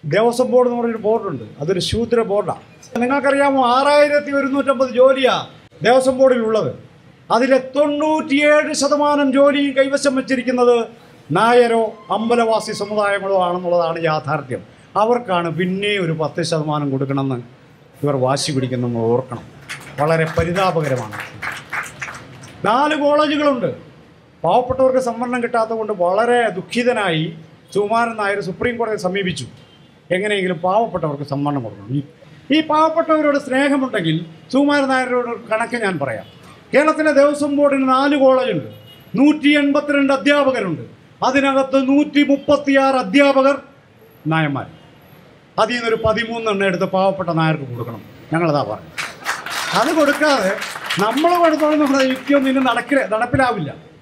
Devaswom board എന്ന് പറഞ്ഞൊരു ബോർഡുണ്ട് അതൊരു ശൂദ്ര ബോർഡാണ് നിങ്ങൾക്കറിയാമോ ആറായിരത്തി ഒരുന്നൂറ്റമ്പത് ജോലിയാണ് ദേവസ്വം ബോർഡിലുള്ളത് അതിലെ തൊണ്ണൂറ്റിയേഴ് ശതമാനം ജോലിയും കൈവശം വെച്ചിരിക്കുന്നത് നായരോ അമ്പലവാസി സമുദായങ്ങളോ ആണെന്നുള്ളതാണ് യാഥാർത്ഥ്യം അവർക്കാണ് പിന്നെ ഒരു പത്ത് ശതമാനം കൊടുക്കണമെന്ന് ഇവർ വാശി പിടിക്കുന്നെന്ന് ഓർക്കണം വളരെ പരിതാപകരമാണ് നാല് കോളേജുകളുണ്ട് പാവപ്പെട്ടവർക്ക് സംവരണം കിട്ടാത്തത് കൊണ്ട് വളരെ ദുഃഖിതനായി സുകുമാരൻ നായർ സുപ്രീം കോടതിയെ സമീപിച്ചു എങ്ങനെയെങ്കിലും പാവപ്പെട്ടവർക്ക് സംവരണം കൊടുക്കണം ഈ ഈ പാവപ്പെട്ടവരോട് സ്നേഹമുണ്ടെങ്കിൽ സുകുമാരൻ നായരോട് ഒരു കണക്ക് ഞാൻ പറയാം കേരളത്തിലെ ദേവസ്വം ബോർഡിന് നാല് കോളേജുണ്ട് നൂറ്റി എൺപത്തിരണ്ട് അധ്യാപകരുണ്ട് അതിനകത്ത് നൂറ്റി മുപ്പത്തിയാറ് അധ്യാപകർ നായന്മാർ അതിൽ നിന്നൊരു പതിമൂന്നെണ്ണം എടുത്ത് പാവപ്പെട്ട നായർക്ക് കൊടുക്കണം ഞങ്ങളതാ പറഞ്ഞു അത് കൊടുക്കാതെ നമ്മൾ കൊടുത്തോളം നമ്മുടെ യുക്തിയൊന്നും ഇനി നടക്കില്ല നടപ്പിലാവില്ല